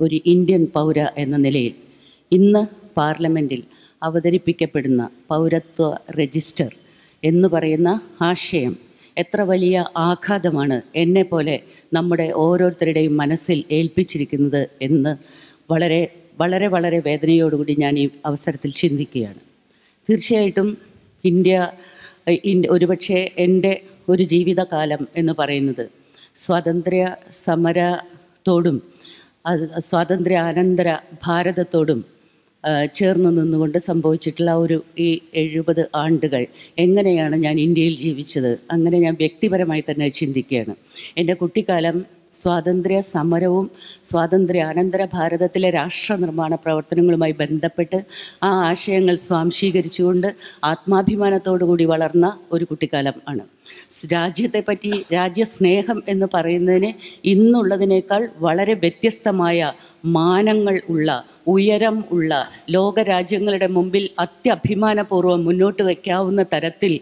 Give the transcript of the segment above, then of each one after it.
ഒരു ഇന്ത്യൻ പൗര എന്ന നിലയിൽ ഇന്ന് പാർലമെൻറ്റിൽ അവതരിപ്പിക്കപ്പെടുന്ന പൗരത്വ രജിസ്റ്റർ എന്ന് പറയുന്ന ആശയം എത്ര വലിയ ആഘാതമാണ് എന്നെപ്പോലെ നമ്മുടെ ഓരോരുത്തരുടെയും മനസ്സിൽ ഏൽപ്പിച്ചിരിക്കുന്നത് എന്ന് വളരെ വളരെ വളരെ വേദനയോടുകൂടി ഞാൻ ഈ അവസരത്തിൽ ചിന്തിക്കുകയാണ് തീർച്ചയായിട്ടും ഇന്ത്യ ഇൻ- ഒരുപക്ഷെ എൻ്റെ ഒരു ജീവിതകാലം എന്ന് പറയുന്നത് സ്വാതന്ത്ര്യ സമരത്തോടും അത് സ്വാതന്ത്ര്യ അനന്തര ഭാരതത്തോടും ആ, ചേർന്ന് നിന്നുകൊണ്ട് സംഭവിച്ചിട്ടുള്ള ഒരു ഈ എഴുപത് ആണ്ടുകൾ എങ്ങനെയാണ് ഞാൻ ഇന്ത്യയിൽ ജീവിച്ചത് അങ്ങനെ ഞാൻ വ്യക്തിപരമായി തന്നെ ചിന്തിക്കുകയാണ് എൻ്റെ കുട്ടിക്കാലം സ്വാതന്ത്ര്യ സമരവും സ്വാതന്ത്ര്യ അനന്തര ഭാരതത്തിലെ രാഷ്ട്ര നിർമ്മാണ പ്രവർത്തനങ്ങളുമായി ബന്ധപ്പെട്ട് ആ ആശയങ്ങൾ സ്വാംശീകരിച്ചുകൊണ്ട് ആത്മാഭിമാനത്തോടു കൂടി വളർന്ന ഒരു കുട്ടിക്കാലം ആണ് സ് രാജ്യത്തെപ്പറ്റി രാജ്യസ്നേഹം എന്ന് പറയുന്നതിന് ഇന്നുള്ളതിനേക്കാൾ വളരെ വ്യത്യസ്തമായ മാനങ്ങൾ ഉള്ള ഉയരം ഉള്ള ലോകരാജ്യങ്ങളുടെ മുമ്പിൽ അത്യഭിമാനപൂർവ്വം മുന്നോട്ട് വയ്ക്കാവുന്ന തരത്തിൽ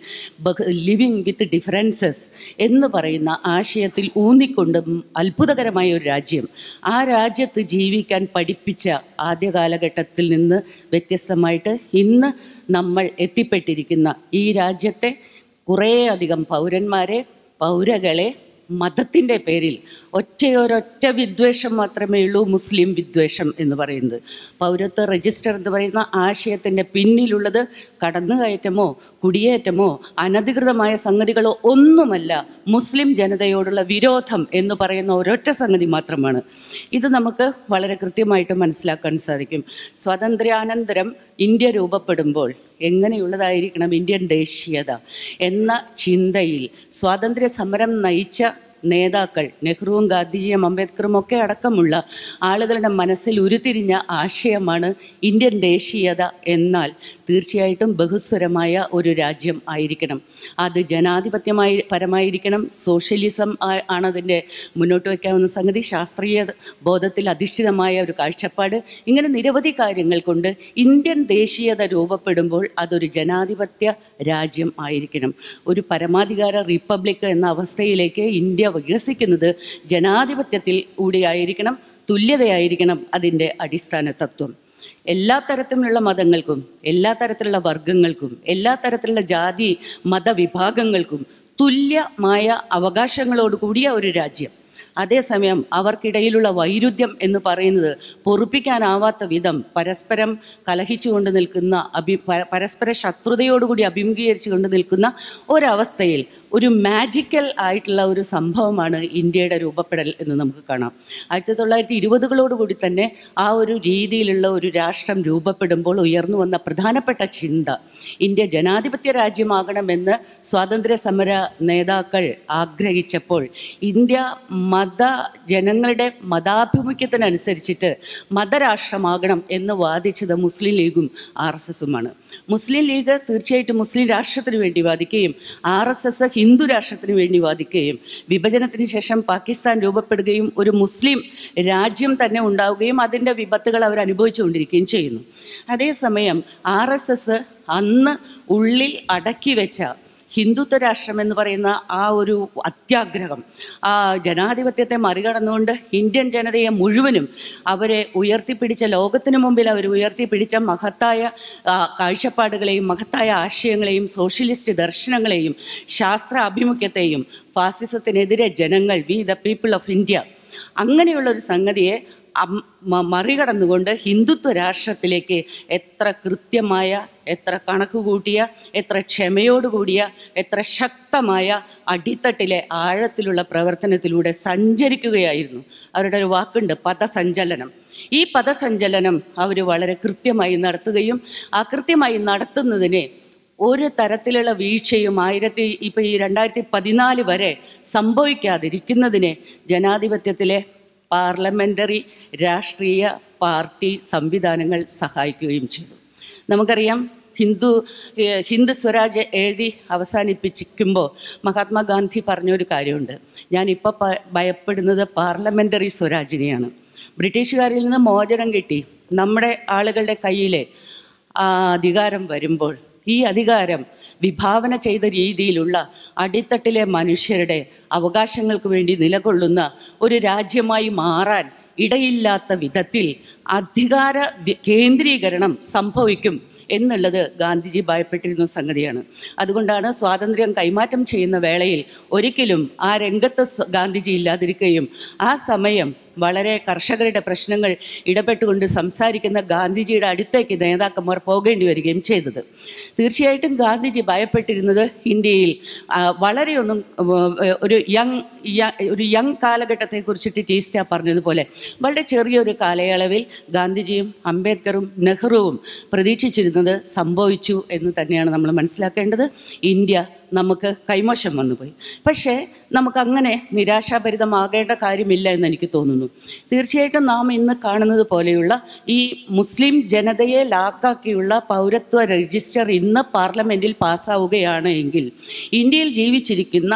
ലിവിങ് വിത്ത് ഡിഫറൻസസ് എന്ന് പറയുന്ന ആശയത്തിൽ ഊന്നിക്കൊണ്ടും അത്ഭുതകരമായ ഒരു രാജ്യം ആ രാജ്യത്ത് ജീവിക്കാൻ പഠിപ്പിച്ച ആദ്യ കാലഘട്ടത്തിൽ നിന്ന് വ്യത്യസ്തമായിട്ട് ഇന്ന് നമ്മൾ എത്തിപ്പെട്ടിരിക്കുന്ന ഈ രാജ്യത്തെ കുറേയധികം പൗരന്മാരെ പൗരകളെ മതത്തിൻ്റെ പേരിൽ ഒറ്റയൊരൊറ്റ വിദ്വേഷം മാത്രമേ ഉള്ളൂ മുസ്ലിം വിദ്വേഷം എന്ന് പറയുന്നത് പൗരത്വ രജിസ്റ്റർ എന്ന് പറയുന്ന ആശയത്തിൻ്റെ പിന്നിലുള്ളത് കടന്നുകയറ്റമോ കുടിയേറ്റമോ അനധികൃതമായ സംഗതികളോ ഒന്നുമല്ല മുസ്ലിം ജനതയോടുള്ള വിരോധം എന്ന് പറയുന്ന ഒരൊറ്റ സംഗതി മാത്രമാണ് ഇത് നമുക്ക് വളരെ കൃത്യമായിട്ട് മനസ്സിലാക്കാൻ സാധിക്കും സ്വാതന്ത്ര്യാനന്തരം ഇന്ത്യ രൂപപ്പെടുമ്പോൾ എങ്ങനെയുള്ളതായിരിക്കണം ഇന്ത്യൻ ദേശീയത എന്ന ചിന്തയിൽ സ്വാതന്ത്ര്യ സമരം നയിച്ച നേതാക്കൾ നെഹ്റുവും ഗാന്ധിജിയും അംബേദ്കറും ഒക്കെ അടക്കമുള്ള ആളുകളുടെ മനസ്സിൽ ഉരുത്തിരിഞ്ഞ ആശയമാണ് ഇന്ത്യൻ ദേശീയത എന്നാൽ തീർച്ചയായിട്ടും ബഹുസ്വരമായ ഒരു രാജ്യം ആയിരിക്കണം അത് ജനാധിപത്യമായി പരമായിരിക്കണം സോഷ്യലിസം ആ- ആണതിൻ്റെ മുന്നോട്ട് വയ്ക്കാവുന്ന സംഗതി ശാസ്ത്രീയ ബോധത്തിൽ അധിഷ്ഠിതമായ ഒരു കാഴ്ചപ്പാട് ഇങ്ങനെ നിരവധി കാര്യങ്ങൾ കൊണ്ട് ഇന്ത്യൻ ദേശീയത രൂപപ്പെടുമ്പോൾ അതൊരു ജനാധിപത്യ രാജ്യം ആയിരിക്കണം ഒരു പരമാധികാര റിപ്പബ്ലിക് എന്ന അവസ്ഥയിലേക്ക് ഇന്ത്യ വികസിക്കുന്നത് ജനാധിപത്യത്തിൽ കൂടിയായിരിക്കണം തുല്യതയായിരിക്കണം അതിൻ്റെ അടിസ്ഥാന തത്വം എല്ലാ തരത്തിലുള്ള മതങ്ങൾക്കും എല്ലാ തരത്തിലുള്ള വർഗങ്ങൾക്കും എല്ലാ തരത്തിലുള്ള ജാതി മതവിഭാഗങ്ങൾക്കും തുല്യമായ അവകാശങ്ങളോട് കൂടിയ ഒരു രാജ്യം അതേസമയം അവർക്കിടയിലുള്ള വൈരുദ്ധ്യം എന്ന് പറയുന്നത് പൊറുപ്പിക്കാനാവാത്ത വിധം പരസ്പരം കലഹിച്ചുകൊണ്ട് നിൽക്കുന്ന അഭി പ- പരസ്പര ശത്രുതയോടുകൂടി അഭിമുഖീകരിച്ചു കൊണ്ട് നിൽക്കുന്ന ഒരവസ്ഥയിൽ ഒരു മാജിക്കൽ ആയിട്ടുള്ള ഒരു സംഭവമാണ് ഇന്ത്യയുടെ രൂപപ്പെടൽ എന്ന് നമുക്ക് കാണാം ആയിരത്തി തൊള്ളായിരത്തി ഇരുപതുകളോട് കൂടി തന്നെ ആ ഒരു രീതിയിലുള്ള ഒരു രാഷ്ട്രം രൂപപ്പെടുമ്പോൾ ഉയർന്നു വന്ന പ്രധാനപ്പെട്ട ചിന്ത ഇന്ത്യ ജനാധിപത്യ രാജ്യമാകണമെന്ന് സ്വാതന്ത്ര്യ സമര നേതാക്കൾ ആഗ്രഹിച്ചപ്പോൾ ഇന്ത്യ മത ജനങ്ങളുടെ മതാഭിമുഖ്യത്തിനനുസരിച്ചിട്ട് മതരാഷ്ട്രമാകണം എന്ന് വാദിച്ചത് മുസ്ലിം ലീഗും ആർ എസ് എസുമാണ് മുസ്ലിം ലീഗ് തീർച്ചയായിട്ടും മുസ്ലിം രാഷ്ട്രത്തിന് വേണ്ടി വാദിക്കുകയും ആർ എസ് എസ് ഹിന്ദു രാഷ്ട്രത്തിന് വേണ്ടി വാദിക്കുകയും വിഭജനത്തിന് ശേഷം പാകിസ്ഥാൻ രൂപപ്പെടുകയും ഒരു മുസ്ലിം രാജ്യം തന്നെ ഉണ്ടാവുകയും അതിൻ്റെ വിപത്തുകൾ അവർ അനുഭവിച്ചുകൊണ്ടിരിക്കുകയും ചെയ്യുന്നു അതേസമയം ആർ എസ് എസ് അന്ന് ഉള്ളിൽ അടക്കി വെച്ച ഹിന്ദുത്വ രാഷ്ട്രം എന്ന് പറയുന്ന ആ ഒരു അത്യാഗ്രഹം ആ ജനാധിപത്യത്തെ മറികടന്നുകൊണ്ട് ഇന്ത്യൻ ജനതയെ മുഴുവനും അവരെ ഉയർത്തിപ്പിടിച്ച ലോകത്തിന് മുമ്പിൽ അവർ ഉയർത്തിപ്പിടിച്ച മഹത്തായ ആ, കാഴ്ചപ്പാടുകളെയും മഹത്തായ ആശയങ്ങളെയും സോഷ്യലിസ്റ്റ് ദർശനങ്ങളെയും ശാസ്ത്ര ആഭിമുഖ്യത്തെയും ഫാസിസത്തിനെതിരെ ജനങ്ങൾ we the people of India അങ്ങനെയുള്ള ഒരു സംഗതിയെ അം- മ- മറികടന്നുകൊണ്ട് ഹിന്ദുത്വ രാഷ്ട്രത്തിലേക്ക് എത്ര കൃത്യമായ എത്ര കണക്ക് കൂട്ടിയ എത്ര ക്ഷമയോടുകൂടിയ എത്ര ശക്തമായ അടിത്തട്ടിലെ ആഴത്തിലുള്ള പ്രവർത്തനത്തിലൂടെ സഞ്ചരിക്കുകയായിരുന്നു അവരുടെ ഒരു വാക്കുണ്ട് പദസഞ്ചലനം ഈ പദസഞ്ചലനം അവർ വളരെ കൃത്യമായി നടത്തുകയും ആ കൃത്യമായി നടത്തുന്നതിനെ ഒരു തരത്തിലുള്ള വീഴ്ചയും ആയിരത്തി ഇപ്പം ഈ രണ്ടായിരത്തി പതിനാല് വരെ സംഭവിക്കാതിരിക്കുന്നതിനെ ജനാധിപത്യത്തിലെ പാർലമെൻ്ററി രാഷ്ട്രീയ പാർട്ടി സംവിധാനങ്ങൾ സഹായിക്കുകയും ചെയ്തു നമുക്കറിയാം ഹിന്ദു ഏഹ് ഹിന്ദു സ്വരാജ് എഴുതി അവസാനിപ്പിച്ചിരിക്കുമ്പോൾ മഹാത്മാഗാന്ധി പറഞ്ഞൊരു കാര്യമുണ്ട് ഞാനിപ്പോൾ പ ഭയപ്പെടുന്നത് പാർലമെൻ്ററി സ്വരാജിനെയാണ് ബ്രിട്ടീഷുകാരിൽ നിന്ന് മോചനം കിട്ടി നമ്മുടെ ആളുകളുടെ കയ്യിലെ ആ അധികാരം വരുമ്പോൾ ഈ അധികാരം വിഭാവന ചെയ്ത രീതിയിലുള്ള അടിത്തട്ടിലെ മനുഷ്യരുടെ അവകാശങ്ങൾക്ക് വേണ്ടി നിലകൊള്ളുന്ന ഒരു രാജ്യമായി മാറാൻ ഇടയില്ലാത്ത വിധത്തിൽ അധികാര വി- കേന്ദ്രീകരണം സംഭവിക്കും എന്നുള്ളത് ഗാന്ധിജി ഭയപ്പെട്ടിരുന്ന സംഗതിയാണ് അതുകൊണ്ടാണ് സ്വാതന്ത്ര്യം കൈമാറ്റം ചെയ്യുന്ന വേളയിൽ ഒരിക്കലും ആ രംഗത്ത് സ്വ- ഗാന്ധിജി ഇല്ലാതിരിക്കുകയും ആ സമയം വളരെ കർഷകരുടെ പ്രശ്നങ്ങൾ ഇടപെട്ടുകൊണ്ട് സംസാരിക്കുന്ന ഗാന്ധിജിയുടെ അടുത്തേക്ക് നേതാക്കന്മാർ പോകേണ്ടി വരികയും ചെയ്തത് തീർച്ചയായിട്ടും ഗാന്ധിജി ഭയപ്പെട്ടിരുന്നത് ഇന്ത്യയിൽ ആ, വളരെയൊന്നും ഉം, ഒരു യങ് യ- ഒരു യങ് കാലഘട്ടത്തെ കുറിച്ചിട്ട് ടീസ്റ്റ പറഞ്ഞതുപോലെ വളരെ ചെറിയൊരു കാലയളവിൽ ഗാന്ധിജിയും അംബേദ്കറും നെഹ്റുവും പ്രതീക്ഷിച്ചിരുന്നത് സംഭവിച്ചു എന്ന് തന്നെയാണ് നമ്മൾ മനസ്സിലാക്കേണ്ടത് ഇന്ത്യ നമുക്ക് കൈമോശം വന്നുപോയി പക്ഷേ നമുക്കങ്ങനെ നിരാശാഭരിതമാകേണ്ട കാര്യമില്ല എന്ന് എനിക്ക് തോന്നുന്നു തീർച്ചയായിട്ടും നാം ഇന്ന് കാണുന്നത് പോലെയുള്ള ഈ മുസ്ലിം ജനതയെ ലാക്കാക്കിയുള്ള പൗരത്വ രജിസ്റ്റർ ഇന്ന് പാർലമെൻറ്റിൽ പാസ്സാവുകയാണ് എങ്കിൽ ഇന്ത്യയിൽ ജീവിച്ചിരിക്കുന്ന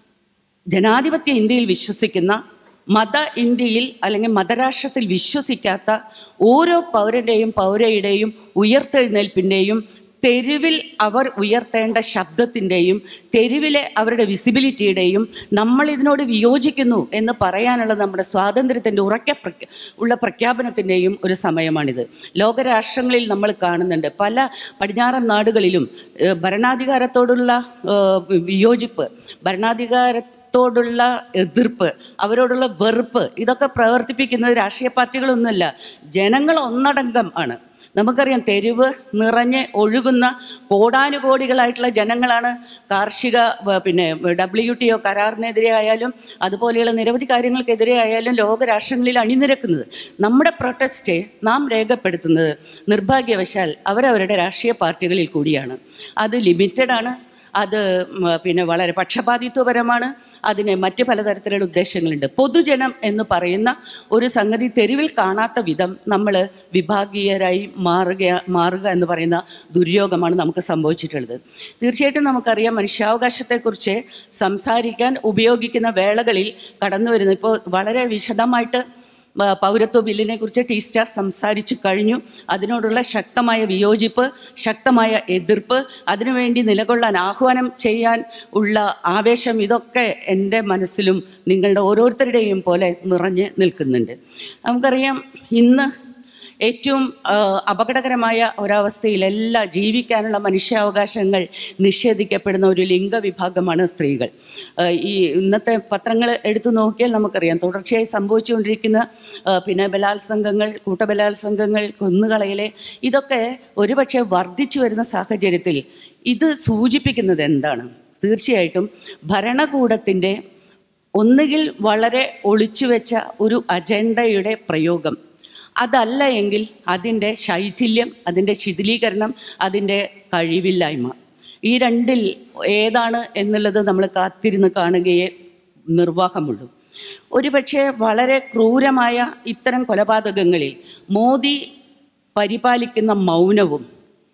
ജനാധിപത്യ ഇന്ത്യയിൽ വിശ്വസിക്കുന്ന മത ഇന്ത്യയിൽ അല്ലെങ്കിൽ മതരാഷ്ട്രത്തിൽ വിശ്വസിക്കാത്ത ഓരോ പൗരൻ്റെയും പൗരയുടെയും ഉയർത്തെഴുന്നേൽപ്പിൻ്റെയും തെരുവിൽ അവർ ഉയർത്തേണ്ട ശബ്ദത്തിൻ്റെയും തെരുവിലെ അവരുടെ വിസിബിലിറ്റിയുടെയും നമ്മൾ ഇതിനോട് വിയോജിക്കുന്നു എന്ന് പറയാനുള്ള നമ്മുടെ സ്വാതന്ത്ര്യത്തിൻ്റെ ഉറക്ക പ്രഖ്യ ഉള്ള പ്രഖ്യാപനത്തിൻ്റെയും ഒരു സമയമാണിത് ലോകരാഷ്ട്രങ്ങളിൽ നമ്മൾ കാണുന്നുണ്ട് പല പടിഞ്ഞാറൻ നാടുകളിലും ഏഹ്, ഭരണാധികാരത്തോടുള്ള ഏഹ്, വിയോജിപ്പ് ഭരണാധികാര ത്തോടുള്ള എതിർപ്പ് അവരോടുള്ള വെറുപ്പ് ഇതൊക്കെ പ്രവർത്തിപ്പിക്കുന്നത് രാഷ്ട്രീയ പാർട്ടികളൊന്നുമല്ല ജനങ്ങൾ ഒന്നടങ്കം ആണ് നമുക്കറിയാം തെരുവ് നിറഞ്ഞ് ഒഴുകുന്ന കോടാനുകോടികളായിട്ടുള്ള ജനങ്ങളാണ് കാർഷിക വ- പിന്നെ ഡബ്ല്യു ടി ഒ കരാറിനെതിരെ ആയാലും അതുപോലെയുള്ള നിരവധി കാര്യങ്ങൾക്കെതിരെ ആയാലും ലോകരാഷ്ട്രങ്ങളിൽ അണിനിരക്കുന്നത് നമ്മുടെ പ്രൊട്ടസ്റ്റ് നാം രേഖപ്പെടുത്തുന്നത് നിർഭാഗ്യവശാൽ അവരവരുടെ രാഷ്ട്രീയ പാർട്ടികളിൽ കൂടിയാണ് അത് ലിമിറ്റഡ് ആണ് അത് ഉം, പിന്നെ വളരെ പക്ഷപാതിത്വപരമാണ് അതിന് മറ്റ് പലതരത്തിലുള്ള ഉദ്ദേശങ്ങളുണ്ട് പൊതുജനം എന്ന് പറയുന്ന ഒരു സംഗതി തെരുവിൽ കാണാത്ത വിധം നമ്മൾ വിഭാഗീയരായി മാറുക മാറുക എന്ന് പറയുന്ന ദുര്യോഗമാണ് നമുക്ക് സംഭവിച്ചിട്ടുള്ളത് തീർച്ചയായിട്ടും നമുക്കറിയാം മനുഷ്യാവകാശത്തെക്കുറിച്ച് സംസാരിക്കാൻ ഉപയോഗിക്കുന്ന വേളകളിൽ കടന്നു വരുന്ന ഇപ്പോൾ വളരെ വിശദമായിട്ട് ആ, പൗരത്വ ബില്ലിനെ കുറിച്ച് ടീസ്റ്റ സംസാരിച്ചു കഴിഞ്ഞു അതിനോടുള്ള ശക്തമായ വിയോജിപ്പ് ശക്തമായ എതിർപ്പ് അതിനുവേണ്ടി നിലകൊള്ളാൻ ആഹ്വാനം ചെയ്യാൻ ഉള്ള ആവേശം ഇതൊക്കെ എൻ്റെ മനസ്സിലും നിങ്ങളുടെ ഓരോരുത്തരുടെയും പോലെ നിറഞ്ഞ് നിൽക്കുന്നുണ്ട് നമുക്കറിയാം ഇന്ന് ഏറ്റവും ആ, അപകടകരമായ ഒരവസ്ഥയിൽ എല്ലാ ജീവിക്കാനുള്ള മനുഷ്യാവകാശങ്ങൾ നിഷേധിക്കപ്പെടുന്ന ഒരു ലിംഗവിഭാഗമാണ് സ്ത്രീകൾ ആ, ഈ ഇന്നത്തെ പത്രങ്ങൾ എടുത്തു നോക്കിയാൽ നമുക്കറിയാം തുടർച്ചയായി സംഭവിച്ചുകൊണ്ടിരിക്കുന്ന ആ, പിന്നെ ബലാത്സംഗങ്ങൾ കൂട്ടബലാത്സംഗങ്ങൾ കൊന്നുകളയലെ ഇതൊക്കെ ഒരുപക്ഷെ വർദ്ധിച്ചു വരുന്ന സാഹചര്യത്തിൽ ഇത് സൂചിപ്പിക്കുന്നത് എന്താണ് തീർച്ചയായിട്ടും ഭരണകൂടത്തിൻ്റെ ഒന്നുകിൽ വളരെ ഒളിച്ചുവെച്ച ഒരു അജണ്ടയുടെ പ്രയോഗം അതല്ല എങ്കിൽ അതിൻ്റെ ശൈഥില്യം അതിൻ്റെ ശിഥിലീകരണം അതിൻ്റെ കഴിവില്ലായ്മ ഈ രണ്ടിൽ ഏതാണ് എന്നുള്ളത് നമ്മൾ കാത്തിരുന്ന് കാണുകയേ നിർവാഹമുള്ളൂ ഒരുപക്ഷെ വളരെ ക്രൂരമായ ഇത്തരം കൊലപാതകങ്ങളിൽ മോദി പരിപാലിക്കുന്ന മൗനവും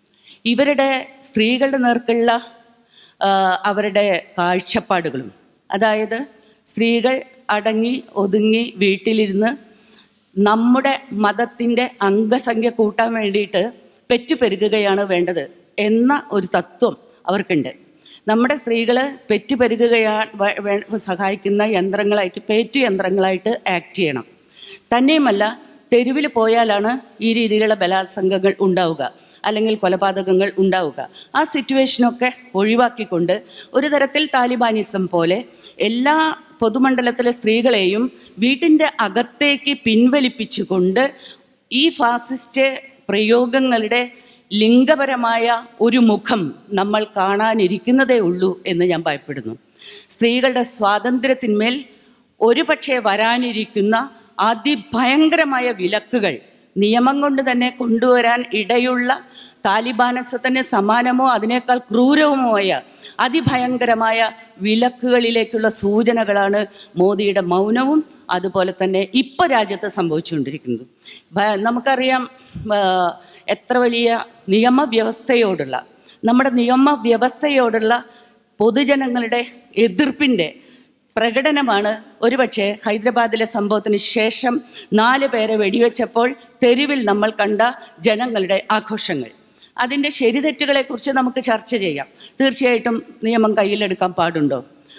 ഇവരുടെ സ്ത്രീകളുടെ നേർക്കുള്ള ആ, അവരുടെ കാഴ്ചപ്പാടുകളും അതായത് സ്ത്രീകൾ അടങ്ങി ഒതുങ്ങി വീട്ടിലിരുന്ന് നമ്മുടെ മതത്തിൻ്റെ അംഗസംഖ്യ കൂട്ടാൻ വേണ്ടിയിട്ട് പെറ്റുപെരുകുകയാണ് വേണ്ടത് എന്ന ഒരു തത്വം അവർക്കുണ്ട് നമ്മുടെ സ്ത്രീകൾ പെറ്റുപെരുകുകയാണ് സഹായിക്കുന്ന യന്ത്രങ്ങളായിട്ട് പേറ്റു യന്ത്രങ്ങളായിട്ട് ആക്ട് ചെയ്യണം തന്നെയുമല്ല തെരുവിൽ പോയാലാണ് ഈ രീതിയിലുള്ള ബലാത്സംഗങ്ങൾ ഉണ്ടാവുക അല്ലെങ്കിൽ കൊലപാതകങ്ങൾ ഉണ്ടാവുക ആ സിറ്റുവേഷനൊക്കെ ഒഴിവാക്കിക്കൊണ്ട് ഒരു തരത്തിൽ താലിബാനിസം പോലെ എല്ലാ പൊതുമണ്ഡലത്തിലെ സ്ത്രീകളെയും വീട്ടിൻ്റെ അകത്തേക്ക് പിൻവലിപ്പിച്ചുകൊണ്ട് ഈ ഫാസിസ്റ്റ് പ്രയോഗങ്ങളുടെ ലിംഗപരമായ ഒരു മുഖം നമ്മൾ കാണാനിരിക്കുന്നതേ ഉള്ളൂ എന്ന് ഞാൻ ഭയപ്പെടുന്നു സ്ത്രീകളുടെ സ്വാതന്ത്ര്യത്തിന്മേൽ ഒരുപക്ഷെ വരാനിരിക്കുന്ന അതിഭയങ്കരമായ വിലക്കുകൾ നിയമം കൊണ്ട് തന്നെ കൊണ്ടുവരാൻ ഇടയുള്ള താലിബാനസത്തിന് സമാനമോ അതിനേക്കാൾ ക്രൂരവുമായ അതിഭയങ്കരമായ വിലക്കുകളിലേക്കുള്ള സൂചനകളാണ് മോദിയുടെ മൗനവും അതുപോലെ തന്നെ ഇപ്പോൾ രാജ്യത്ത് സംഭവിച്ചുകൊണ്ടിരിക്കുന്നത് ഭ- നമുക്കറിയാം ആ, എത്ര വലിയ നിയമവ്യവസ്ഥയോടുള്ള നമ്മുടെ നിയമവ്യവസ്ഥയോടുള്ള പൊതുജനങ്ങളുടെ എതിർപ്പിൻ്റെ പ്രകടനമാണ് ഒരുപക്ഷെ ഹൈദരാബാദിലെ സംഭവത്തിന് ശേഷം നാല് പേരെ വെടിവെച്ചപ്പോൾ തെരുവിൽ നമ്മൾ കണ്ട ജനങ്ങളുടെ ആഘോഷങ്ങൾ അതിൻ്റെ ശരിതെറ്റുകളെക്കുറിച്ച് നമുക്ക് ചർച്ച ചെയ്യാം തീർച്ചയായിട്ടും നിയമം കയ്യിലെടുക്കാൻ പാടുണ്ടോ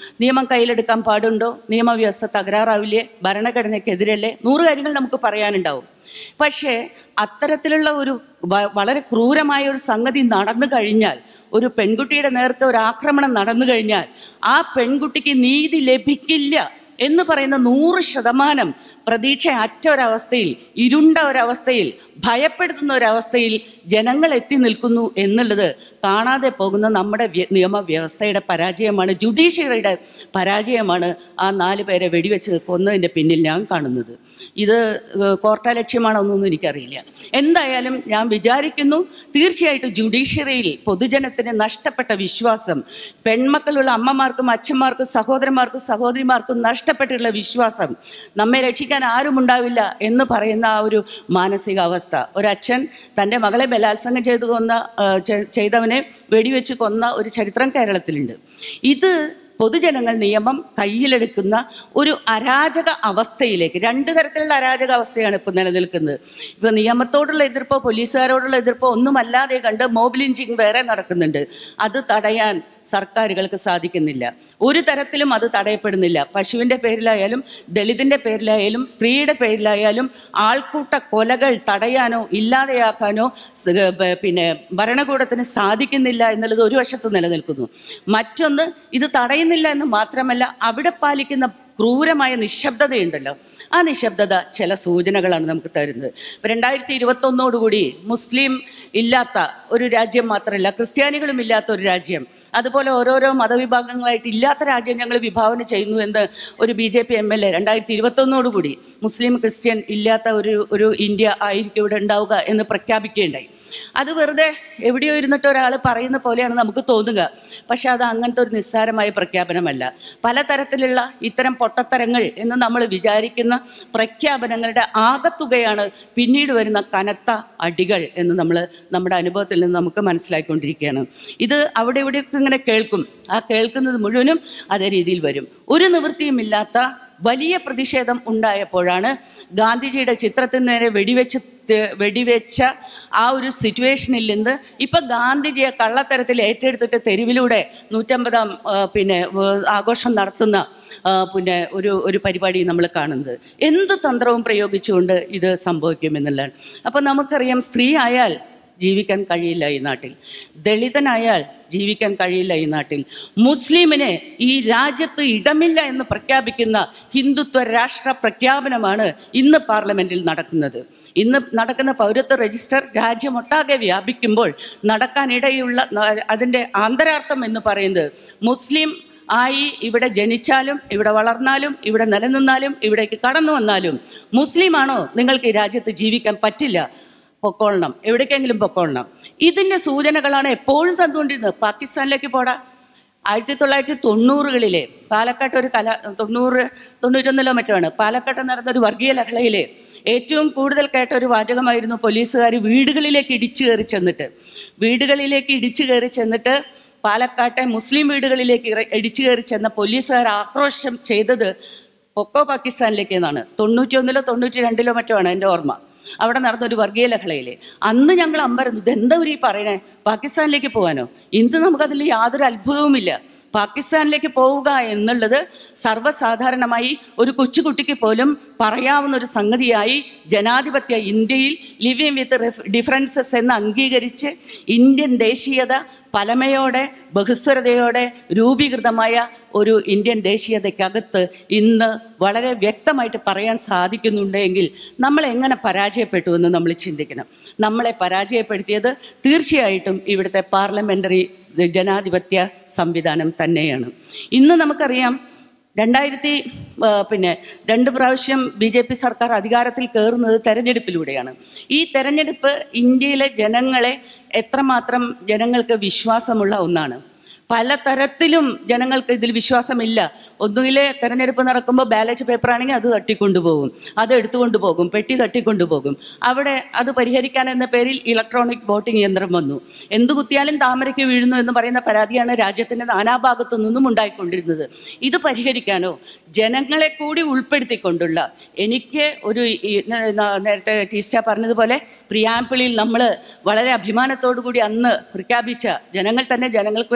നിയമം കയ്യിലെടുക്കാൻ പാടുണ്ടോ നിയമവ്യവസ്ഥ തകരാറാവില്ലേ ഭരണഘടനയ്ക്കെതിരല്ലേ നൂറ് കാര്യങ്ങൾ നമുക്ക് പറയാനുണ്ടാവും പക്ഷേ അത്തരത്തിലുള്ള ഒരു വ- വളരെ ക്രൂരമായ ഒരു സംഗതി നടന്നു കഴിഞ്ഞാൽ ഒരു പെൺകുട്ടിയുടെ നേർക്ക് ഒരു ആക്രമണം നടന്നു കഴിഞ്ഞാൽ ആ പെൺകുട്ടിക്ക് നീതി ലഭിക്കില്ല എന്ന് പറയുന്ന നൂറ് ശതമാനം പ്രതീക്ഷ അറ്റ ഒരവസ്ഥയിൽ ഇരുണ്ട ഒരവസ്ഥയിൽ ഭയപ്പെടുത്തുന്ന ഒരവസ്ഥയിൽ ജനങ്ങൾ എത്തി നിൽക്കുന്നു എന്നുള്ളത് കാണാതെ പോകുന്ന നമ്മുടെ വ്യ- നിയമവ്യവസ്ഥയുടെ പരാജയമാണ് ജുഡീഷ്യറിയുടെ പരാജയമാണ് ആ നാല് പേരെ വെടിവെച്ച് കൊന്നതിൻ്റെ പിന്നിൽ ഞാൻ കാണുന്നത് ഇത് ഏഹ്, കോർട്ട ലക്ഷ്യമാണോന്നൊന്നും എനിക്കറിയില്ല എന്തായാലും ഞാൻ വിചാരിക്കുന്നു തീർച്ചയായിട്ടും ജുഡീഷ്യറിയിൽ പൊതുജനത്തിന് നഷ്ടപ്പെട്ട വിശ്വാസം പെൺമക്കളുള്ള അമ്മമാർക്കും അച്ഛന്മാർക്കും സഹോദരന്മാർക്കും സഹോദരിമാർക്കും നഷ്ടപ്പെട്ടിട്ടുള്ള വിശ്വാസം നമ്മെ രക്ഷിക്കാൻ ആരും ഉണ്ടാവില്ല എന്ന് പറയുന്ന ആ ഒരു മാനസികാവസ്ഥ ഒരച്ഛൻ തൻ്റെ മകളെ ബലാത്സംഗം ചെയ്തു കൊന്ന ആ, ചെ- ചെയ്തവനെ വെടിവെച്ച് കൊന്ന ഒരു ചരിത്രം കേരളത്തിലുണ്ട് ഇത് പൊതുജനങ്ങൾ നിയമം കയ്യിലെടുക്കുന്ന ഒരു അരാജക അവസ്ഥയിലേക്ക് രണ്ട് തരത്തിലുള്ള അരാജക അവസ്ഥയാണ് ഇപ്പോൾ നിലനിൽക്കുന്നത് ഇപ്പോൾ നിയമത്തോടുള്ള എതിർപ്പോ പോലീസുകാരോടുള്ള എതിർപ്പോ ഒന്നുമല്ലാതെ കണ്ട് മോബ് ലിഞ്ചിങ് വേറെ നടക്കുന്നുണ്ട് അത് തടയാൻ സർക്കാരുകൾക്ക് സാധിക്കുന്നില്ല ഒരു തരത്തിലും അത് തടയപ്പെടുന്നില്ല പശുവിൻ്റെ പേരിലായാലും ദളിതിൻ്റെ പേരിലായാലും സ്ത്രീയുടെ പേരിലായാലും ആൾക്കൂട്ട കൊലകൾ തടയാനോ ഇല്ലാതെയാക്കാനോ സ് ബ- പിന്നെ ഭരണകൂടത്തിന് സാധിക്കുന്നില്ല എന്നുള്ളത് ഒരു വശത്ത് നിലനിൽക്കുന്നു മറ്റൊന്ന് ഇത് തടയുന്നില്ല എന്ന് മാത്രമല്ല അവിടെ പാലിക്കുന്ന ക്രൂരമായ നിശബ്ദതയുണ്ടല്ലോ ആ നിശബ്ദത ചില സൂചനകളാണ് നമുക്ക് തരുന്നത് ഇപ്പം രണ്ടായിരത്തി ഇരുപത്തൊന്നോടുകൂടി മുസ്ലിം ഇല്ലാത്ത ഒരു രാജ്യം മാത്രമല്ല ക്രിസ്ത്യാനികളും ഇല്ലാത്ത ഒരു രാജ്യം അതുപോലെ ഓരോരോ മതവിഭാഗങ്ങളായിട്ട് ഇല്ലാത്ത രാജ്യം ഞങ്ങൾ വിഭാവന ചെയ്യുന്നു എന്ന് ഒരു B J P M L A രണ്ടായിരത്തി ഇരുപത്തൊന്നോടുകൂടി മുസ്ലിം ക്രിസ്ത്യൻ ഇല്ലാത്ത ഒരു ഒരു ഇന്ത്യ ആയിരിക്കും ഇവിടെ ഉണ്ടാവുക എന്ന് പ്രഖ്യാപിക്കുകയുണ്ടായി അത് വെറുതെ എവിടെയോ ഇരുന്നിട്ട് ഒരാൾ പറയുന്ന പോലെയാണ് നമുക്ക് തോന്നുക പക്ഷെ അത് അങ്ങനത്തെ ഒരു നിസ്സാരമായ പ്രഖ്യാപനമല്ല പലതരത്തിലുള്ള ഇത്തരം പൊട്ടത്തരങ്ങൾ എന്ന് നമ്മൾ വിചാരിക്കുന്ന പ്രഖ്യാപനങ്ങളുടെ ആകത്തുകയാണ് പിന്നീട് വരുന്ന കനത്ത അടികൾ എന്ന് നമ്മൾ നമ്മുടെ അനുഭവത്തിൽ നിന്ന് നമുക്ക് മനസ്സിലാക്കിക്കൊണ്ടിരിക്കുകയാണ് ഇത് അവിടെ ഇവിടെയൊക്കെ ഇങ്ങനെ കേൾക്കും ആ കേൾക്കുന്നത് മുഴുവനും അതേ രീതിയിൽ വരും ഒരു നിവൃത്തിയുമില്ലാത്ത വലിയ പ്രതിഷേധം ഉണ്ടായപ്പോഴാണ് ഗാന്ധിജിയുടെ ചിത്രത്തിന് നേരെ വെടിവെച്ച് ത- വെടിവെച്ച ആ ഒരു സിറ്റുവേഷനിൽ നിന്ന് ഇപ്പൊ ഗാന്ധിജിയെ കള്ളത്തരത്തിൽ ഏറ്റെടുത്തിട്ട് തെരുവിലൂടെ നൂറ്റമ്പതാം ആ, പിന്നെ ആ, ആഘോഷം നടത്തുന്ന ആ, പിന്നെ ഒരു ഒരു പരിപാടി നമ്മൾ കാണുന്നത് എന്ത് തന്ത്രവും പ്രയോഗിച്ചുകൊണ്ട് ഇത് സംഭവിക്കുമെന്നുള്ളതാണ് അപ്പം നമുക്കറിയാം സ്ത്രീ ആയാൽ ജീവിക്കാൻ കഴിയില്ല ഈ നാട്ടിൽ ദളിതനായാൽ ജീവിക്കാൻ കഴിയില്ല ഈ നാട്ടിൽ മുസ്ലിമിന് ഈ രാജ്യത്ത് ഇടമില്ല എന്ന് പ്രഖ്യാപിക്കുന്ന ഹിന്ദുത്വ രാഷ്ട്ര പ്രഖ്യാപനമാണ് ഇന്ന് പാർലമെന്റിൽ നടക്കുന്നത് ഇന്ന് നടക്കുന്ന പൗരത്വ രജിസ്റ്റർ രാജ്യമൊട്ടാകെ വ്യാപിക്കുമ്പോൾ നടക്കാനിടയുള്ള ന- അതിൻ്റെ ആന്തരാർത്ഥം എന്ന് പറയുന്നത് മുസ്ലിം ആയി ഇവിടെ ജനിച്ചാലും ഇവിടെ വളർന്നാലും ഇവിടെ നിലനിന്നാലും ഇവിടേക്ക് കടന്നു വന്നാലും മുസ്ലിമാണോ നിങ്ങൾക്ക് ഈ രാജ്യത്ത് ജീവിക്കാൻ പറ്റില്ല പൊക്കോളണം എവിടേക്കെങ്കിലും പൊക്കോളണം ഇതിൻ്റെ സൂചനകളാണ് എപ്പോഴും തന്നുകൊണ്ടിരുന്നത് പാകിസ്ഥാനിലേക്ക് പോടാ ആയിരത്തി തൊള്ളായിരത്തി തൊണ്ണൂറുകളിലെ പാലക്കാട്ട് ഒരു കല തൊണ്ണൂറ് തൊണ്ണൂറ്റൊന്നിലോ മറ്റോ ആണ് പാലക്കാട്ട് നടന്ന ഒരു വർഗീയ ലഹളയിലെ ഏറ്റവും കൂടുതൽ കേട്ട ഒരു വാചകമായിരുന്നു പോലീസുകാർ വീടുകളിലേക്ക് ഇടിച്ചു കയറി ചെന്നിട്ട് വീടുകളിലേക്ക് ഇടിച്ചു കയറി ചെന്നിട്ട് പാലക്കാട്ടെ മുസ്ലിം വീടുകളിലേക്ക് ഇറ- ഇടിച്ചു കയറി ചെന്ന പോലീസുകാർ ആക്രോശം ചെയ്തത് പൊക്കോ പാകിസ്ഥാനിലേക്ക് എന്നാണ് തൊണ്ണൂറ്റി ഒന്നിലോ തൊണ്ണൂറ്റി രണ്ടിലോ മറ്റോ ആണ് എൻ്റെ ഓർമ്മ അവിടെ നടന്ന ഒരു വർഗീയ ലഹളയിലെ അന്ന് ഞങ്ങൾ അമ്പരന്നു ഇതെന്താ ഒരു ഈ പറയണേ പാകിസ്ഥാനിലേക്ക് പോകാനോ ഇന്ന് നമുക്കതിൽ യാതൊരു അത്ഭുതവുമില്ല പാകിസ്ഥാനിലേക്ക് പോവുക എന്നുള്ളത് സർവ്വസാധാരണമായി ഒരു കൊച്ചുകുട്ടിക്ക് പോലും പറയാവുന്ന ഒരു സംഗതിയായി ജനാധിപത്യ ഇന്ത്യയിൽ ലിവിങ് വിത്ത് ഡിഫറൻസസ് എന്ന് അംഗീകരിച്ച് ഇന്ത്യൻ ദേശീയത പലമയോടെ ബഹുസ്വരതയോടെ രൂപീകൃതമായ ഒരു ഇന്ത്യൻ ദേശീയതയ്ക്കകത്ത് ഇന്ന് വളരെ വ്യക്തമായിട്ട് പറയാൻ സാധിക്കുന്നുണ്ടെങ്കിൽ നമ്മൾ എങ്ങനെ പരാജയപ്പെട്ടു എന്ന് നമ്മൾ ചിന്തിക്കണം നമ്മളെ പരാജയപ്പെടുത്തിയത് തീർച്ചയായിട്ടും ഇവിടുത്തെ പാർലമെൻ്ററി ജനാധിപത്യ സംവിധാനം തന്നെയാണ് ഇന്ന് നമുക്കറിയാം രണ്ടായിരത്തി ആ, പിന്നെ രണ്ട് പ്രാവശ്യം ബി ജെ പി സർക്കാർ അധികാരത്തിൽ കയറുന്നത് തെരഞ്ഞെടുപ്പിലൂടെയാണ് ഈ തെരഞ്ഞെടുപ്പ് ഇന്ത്യയിലെ ജനങ്ങളെ എത്രമാത്രം ജനങ്ങൾക്ക് വിശ്വാസമുള്ള ഒന്നാണ് പലതരത്തിലും ജനങ്ങൾക്ക് ഇതിൽ വിശ്വാസമില്ല ഒന്നുകിലെ തെരഞ്ഞെടുപ്പ് നടക്കുമ്പോൾ ബാലറ്റ് പേപ്പർ ആണെങ്കിൽ അത് തട്ടിക്കൊണ്ടുപോകും അത് എടുത്തുകൊണ്ട് പോകും പെട്ടി തട്ടിക്കൊണ്ടുപോകും അവിടെ അത് പരിഹരിക്കാൻ എന്ന പേരിൽ ഇലക്ട്രോണിക് വോട്ടിംഗ് യന്ത്രം വന്നു എന്ത് കുത്തിയാലും താമരയ്ക്ക് വീഴുന്നു എന്ന് പറയുന്ന പരാതിയാണ് രാജ്യത്തിൻ്റെ നാനാഭാഗത്തു നിന്നും ഉണ്ടായിക്കൊണ്ടിരുന്നത് ഇത് പരിഹരിക്കാനോ ജനങ്ങളെ കൂടി ഉൾപ്പെടുത്തിക്കൊണ്ടുള്ള എനിക്ക് ഒരു ഈ ന- ന- നേരത്തെ ടീസ്റ്റ പറഞ്ഞതുപോലെ പ്രിയാമ്പിളിൽ നമ്മൾ വളരെ അഭിമാനത്തോടു കൂടി അന്ന് പ്രഖ്യാപിച്ച ജനങ്ങൾ തന്നെ ജനങ്ങൾക്ക് വേണ്ടി പ്രഖ്യാപിച്ച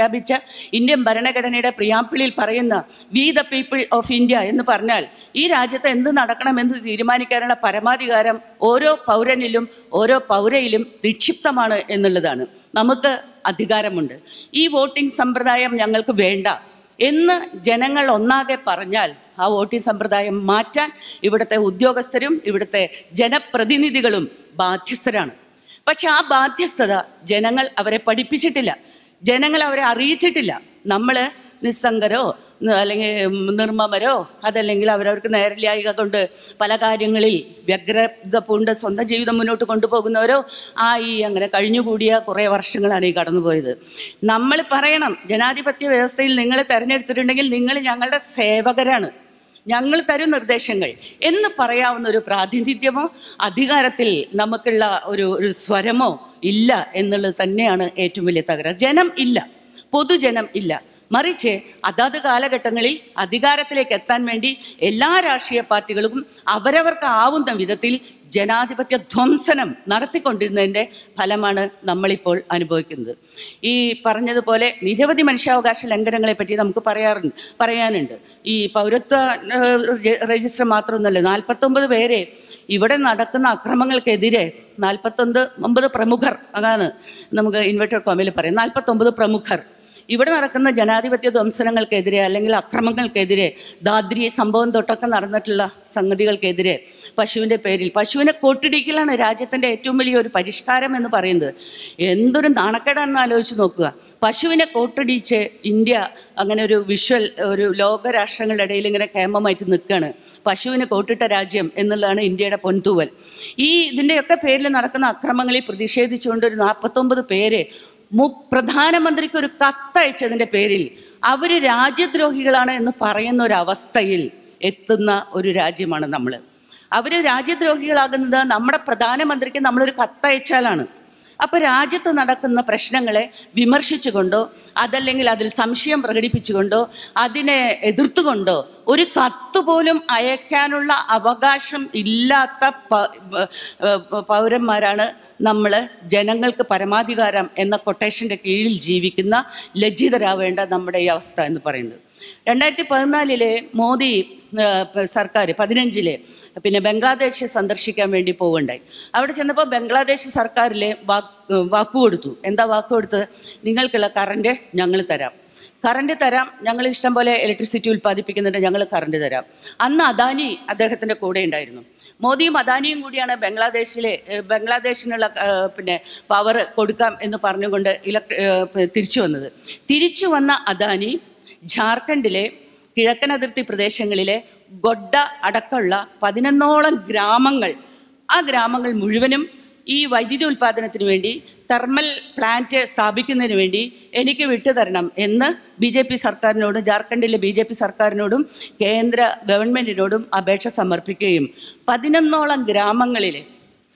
പ്രഖ്യാപിച്ച ഇന്ത്യൻ ഭരണഘടനയുടെ പ്രിയാമ്പിളിൽ പറയുന്ന we the people of India എന്ന് പറഞ്ഞാൽ ഈ രാജ്യത്ത് എന്ത് നടക്കണമെന്ന് തീരുമാനിക്കാനുള്ള പരമാധികാരം ഓരോ പൗരനിലും ഓരോ പൗരയിലും നിക്ഷിപ്തമാണ് എന്നുള്ളതാണ് നമുക്ക് അധികാരമുണ്ട് ഈ വോട്ടിംഗ് സമ്പ്രദായം ഞങ്ങൾക്ക് വേണ്ട എന്ന് ജനങ്ങൾ ഒന്നാകെ പറഞ്ഞാൽ ആ വോട്ടിംഗ് സമ്പ്രദായം മാറ്റാൻ ഇവിടുത്തെ ഉദ്യോഗസ്ഥരും ഇവിടുത്തെ ജനപ്രതിനിധികളും ബാധ്യസ്ഥരാണ് പക്ഷെ ആ ബാധ്യസ്ഥത ജനങ്ങൾ അവരെ പഠിപ്പിച്ചിട്ടില്ല ജനങ്ങൾ അവരെ അറിയിച്ചിട്ടില്ല നമ്മൾ നിസ്സംഗരോ ന- അല്ലെങ്കിൽ നിർമ്മമരോ അതല്ലെങ്കിൽ അവരവർക്ക് നേരലായിക കൊണ്ട് പല കാര്യങ്ങളിൽ വ്യഗ്രത പൂണ്ട് സ്വന്തം ജീവിതം മുന്നോട്ട് കൊണ്ടുപോകുന്നവരോ ആ ഈ അങ്ങനെ കഴിഞ്ഞുകൂടിയ കുറേ വർഷങ്ങളാണ് ഈ കടന്നുപോയത് നമ്മൾ പറയണം ജനാധിപത്യ വ്യവസ്ഥയിൽ നിങ്ങൾ തിരഞ്ഞെടുത്തിട്ടുണ്ടെങ്കിൽ നിങ്ങൾ ഞങ്ങളുടെ സേവകരാണ് ഞങ്ങൾ തരും നിർദ്ദേശങ്ങൾ എന്ന് പറയാവുന്ന ഒരു പ്രാതിനിധ്യമോ അധികാരത്തിൽ നമുക്കുള്ള ഒരു ഒരു സ്വരമോ ഇല്ല എന്നുള്ളത് തന്നെയാണ് ഏറ്റവും വലിയ തകരാറ് ജനം ഇല്ല പൊതുജനം ഇല്ല മറിച്ച് അതാത് കാലഘട്ടങ്ങളിൽ അധികാരത്തിലേക്ക് എത്താൻ വേണ്ടി എല്ലാ രാഷ്ട്രീയ പാർട്ടികളും അവരവർക്ക് ആവുന്ന വിധത്തിൽ ജനാധിപത്യ ധ്വംസനം നടത്തിക്കൊണ്ടിരുന്നതിൻ്റെ ഫലമാണ് നമ്മളിപ്പോൾ അനുഭവിക്കുന്നത് ഈ പറഞ്ഞതുപോലെ നിരവധി മനുഷ്യാവകാശ ലംഘനങ്ങളെ പറ്റി നമുക്ക് പറയാറുണ്ട് പറയാനുണ്ട് ഈ പൗരത്വ ഏഹ്, രെ- രജിസ്റ്റർ മാത്രമൊന്നുമല്ല നാൽപ്പത്തൊമ്പത് പേരെ ഇവിടെ നടക്കുന്ന അക്രമങ്ങൾക്കെതിരെ നാൽപ്പത്തൊമ്പത് ഒമ്പത് പ്രമുഖർ അതാണ് നമുക്ക് ഇൻവെർട്ടർ കോമിൽ പറയാം നാൽപ്പത്തൊമ്പത് പ്രമുഖർ ഇവിടെ നടക്കുന്ന ജനാധിപത്യ ധ്വംസനങ്ങൾക്കെതിരെ അല്ലെങ്കിൽ അക്രമങ്ങൾക്കെതിരെ ദാദ്രി സംഭവം തൊട്ടൊക്കെ നടന്നിട്ടുള്ള സംഗതികൾക്കെതിരെ പശുവിൻ്റെ പേരിൽ പശുവിനെ കൊട്ടിടിക്കലാണ് രാജ്യത്തിൻ്റെ ഏറ്റവും വലിയ ഒരു പരിഷ്കാരം എന്ന് പറയുന്നത് എന്തൊരു നാണക്കേടാണെന്ന് ആലോചിച്ച് നോക്കുക പശുവിനെ കോട്ടടിച്ച് ഇന്ത്യ അങ്ങനെ ഒരു വിഷ്വൽ ഒരു ലോക രാഷ്ട്രങ്ങളുടെ ഇടയിൽ ഇങ്ങനെ കേമമായിട്ട് നിൽക്കുകയാണ് പശുവിന് കോട്ടിട്ട രാജ്യം എന്നുള്ളതാണ് ഇന്ത്യയുടെ പൊൻതൂവൽ ഈ ഇതിൻ്റെയൊക്കെ പേരിൽ നടക്കുന്ന അക്രമങ്ങളിൽ പ്രതിഷേധിച്ചുകൊണ്ട് ഒരു നാൽപ്പത്തൊമ്പത് പേര് മു പ്രധാനമന്ത്രിക്ക് ഒരു കത്തയച്ചതിൻ്റെ പേരിൽ അവർ രാജ്യദ്രോഹികളാണ് എന്ന് പറയുന്ന ഒരു അവസ്ഥയിൽ എത്തുന്ന ഒരു രാജ്യമാണ് നമ്മൾ അവർ രാജ്യദ്രോഹികളാകുന്നത് നമ്മുടെ പ്രധാനമന്ത്രിക്ക് നമ്മളൊരു കത്തയച്ചാലാണ് അപ്പോൾ രാജ്യത്ത് നടക്കുന്ന പ്രശ്നങ്ങളെ വിമർശിച്ചുകൊണ്ടോ അതല്ലെങ്കിൽ അതിൽ സംശയം പ്രകടിപ്പിച്ചുകൊണ്ടോ അതിനെ എതിർത്തുകൊണ്ടോ ഒരു കത്ത് പോലും അയക്കാനുള്ള അവകാശം ഇല്ലാത്ത പ- പ- പൗരന്മാരാണ് നമ്മൾ ജനങ്ങൾക്ക് പരമാധികാരം എന്ന കൊട്ടേഷൻ്റെ കീഴിൽ ജീവിക്കുന്ന ലജ്ജിതരാവേണ്ട നമ്മുടെ ഈ അവസ്ഥ എന്ന് പറയുന്നത് രണ്ടായിരത്തി പതിനാലിലെ മോദി ആ, പ- സർക്കാർ പതിനഞ്ചിലെ പിന്നെ ബംഗ്ലാദേശ് സന്ദർശിക്കാൻ വേണ്ടി പോവുണ്ടായി അവിടെ ചെന്നപ്പോൾ ബംഗ്ലാദേശ് സർക്കാരിലെ വാക്ക് വാക്ക് കൊടുത്തു എന്താ വാക്ക് കൊടുത്തത് നിങ്ങൾക്കുള്ള കറണ്ട് ഞങ്ങൾ തരാം കറണ്ട് തരാം ഞങ്ങൾ ഇഷ്ടം പോലെ ഇലക്ട്രിസിറ്റി ഉൽപ്പാദിപ്പിക്കുന്നുണ്ട് ഞങ്ങൾ കറണ്ട് തരാം അന്ന് അദാനി അദ്ദേഹത്തിൻ്റെ കൂടെ ഉണ്ടായിരുന്നു മോദിയും അദാനിയും കൂടിയാണ് ബംഗ്ലാദേശിലെ ഏഹ്, ബംഗ്ലാദേശിനുള്ള ഏഹ്, പിന്നെ പവർ കൊടുക്കാം എന്ന് പറഞ്ഞുകൊണ്ട് ഇലക്ട്രി ഏഹ്, തിരിച്ചു വന്നത് തിരിച്ചു വന്ന അദാനി ജാർഖണ്ഡിലെ കിഴക്കൻ അതിർത്തി പ്രദേശങ്ങളിലെ ഗൊഡ അടക്കമുള്ള പതിനൊന്നോളം ഗ്രാമങ്ങൾ ആ ഗ്രാമങ്ങൾ മുഴുവനും ഈ വൈദ്യുതി ഉൽപ്പാദനത്തിന് വേണ്ടി തെർമൽ പ്ലാന്റ് സ്ഥാപിക്കുന്നതിന് വേണ്ടി എനിക്ക് വിട്ടുതരണം എന്ന് ബി ജെ പി സർക്കാരിനോടും ജാർഖണ്ഡിലെ ബി ജെ പി സർക്കാരിനോടും കേന്ദ്ര ഗവൺമെൻറ്റിനോടും അപേക്ഷ സമർപ്പിക്കുകയും പതിനൊന്നോളം ഗ്രാമങ്ങളിലെ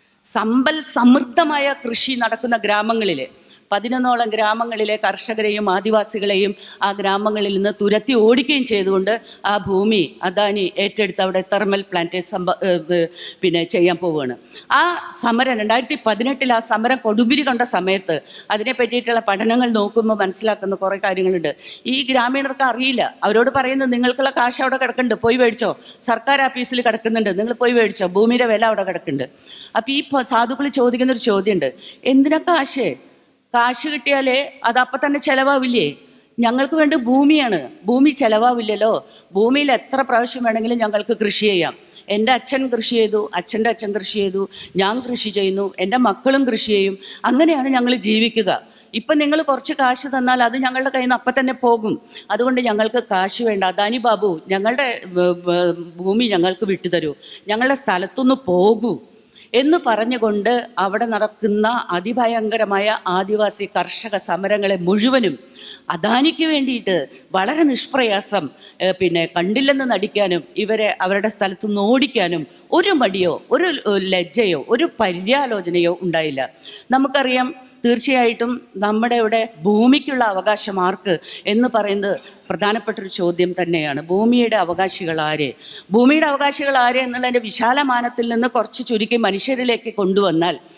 സമ്പൽ സമൃദ്ധമായ കൃഷി നടക്കുന്ന ഗ്രാമങ്ങളിലെ പതിനൊന്നോളം ഗ്രാമങ്ങളിലെ കർഷകരെയും ആദിവാസികളെയും ആ ഗ്രാമങ്ങളിൽ നിന്ന് തുരത്തി ഓടിക്കുകയും ചെയ്തുകൊണ്ട് ആ ഭൂമി അദാനി ഏറ്റെടുത്ത് അവിടെ തെർമൽ പ്ലാന്റ് സംഭ ഏഹ് ഏഹ് പിന്നെ ചെയ്യാൻ പോവുകയാണ് ആ സമരം രണ്ടായിരത്തി പതിനെട്ടിൽ ആ സമരം കൊടുമ്പിരി കൊണ്ട സമയത്ത് അതിനെ പറ്റിയിട്ടുള്ള പഠനങ്ങൾ നോക്കുമ്പോൾ മനസ്സിലാക്കുന്ന കുറേ കാര്യങ്ങളുണ്ട് ഈ ഗ്രാമീണർക്ക് അറിയില്ല അവരോട് പറയുന്നത് നിങ്ങൾക്കുള്ള കാശ് അവിടെ കിടക്കുന്നുണ്ട് പോയി മേടിച്ചോ സർക്കാർ ഓഫീസിൽ കിടക്കുന്നുണ്ട് നിങ്ങൾ പോയി മേടിച്ചോ ഭൂമിയുടെ വില അവിടെ കിടക്കുന്നുണ്ട് അപ്പോൾ ഈ പ- സാധുക്കൾ ചോദിക്കുന്ന ഒരു ചോദ്യമുണ്ട് എന്തിനാ കാശ് കാശ് കിട്ടിയാലേ അത് അപ്പം തന്നെ ചിലവാവില്ലേ ഞങ്ങൾക്ക് വേണ്ടി ഭൂമിയാണ് ഭൂമി ചിലവാവില്ലല്ലോ ഭൂമിയിൽ എത്ര പ്രാവശ്യം വേണമെങ്കിലും ഞങ്ങൾക്ക് കൃഷി ചെയ്യാം എൻ്റെ അച്ഛൻ കൃഷി ചെയ്തു അച്ഛൻ്റെ അച്ഛൻ കൃഷി ചെയ്തു ഞാൻ കൃഷി ചെയ്യുന്നു എൻ്റെ മക്കളും കൃഷി ചെയ്യും അങ്ങനെയാണ് ഞങ്ങൾ ജീവിക്കുക ഇപ്പം നിങ്ങൾ കുറച്ച് കാശ് തന്നാൽ അത് ഞങ്ങളുടെ കയ്യിൽ നിന്ന് അപ്പം തന്നെ പോകും അതുകൊണ്ട് ഞങ്ങൾക്ക് കാശ് വേണ്ട അദാനി ബാബു ഞങ്ങളുടെ ഏർ, ഏർ, ഭൂമി ഞങ്ങൾക്ക് വിട്ടുതരൂ ഞങ്ങളുടെ സ്ഥലത്തുനിന്ന് പോകൂ എന്ന് പറഞ്ഞുകൊണ്ട് അവിടെ നടക്കുന്ന അതിഭയങ്കരമായ ആദിവാസി കർഷക സമരങ്ങളെ മുഴുവനും അദാനിക്ക് വേണ്ടിയിട്ട് വളരെ നിഷ്പ്രയാസം ഏഹ്, പിന്നെ കണ്ടില്ലെന്ന് നടിക്കാനും ഇവരെ അവരുടെ സ്ഥലത്ത് നിന്ന് ഓടിക്കാനും ഒരു മടിയോ ഒരു ഏഹ്, ലജ്ജയോ ഒരു പര്യാലോചനയോ ഉണ്ടായില്ല നമുക്കറിയാം തീർച്ചയായിട്ടും നമ്മുടെ ഇവിടെ ഭൂമിക്കുള്ള അവകാശം ആർക്ക് എന്ന് പറയുന്നത് പ്രധാനപ്പെട്ടൊരു ചോദ്യം തന്നെയാണ് ഭൂമിയുടെ അവകാശികൾ ആര് ഭൂമിയുടെ അവകാശികൾ ആര് എന്നുള്ളതിൻ്റെ വിശാലമാനത്തിൽ നിന്ന് കുറച്ച് ചുരുക്കി മനുഷ്യരിലേക്ക് കൊണ്ടുവന്നാൽ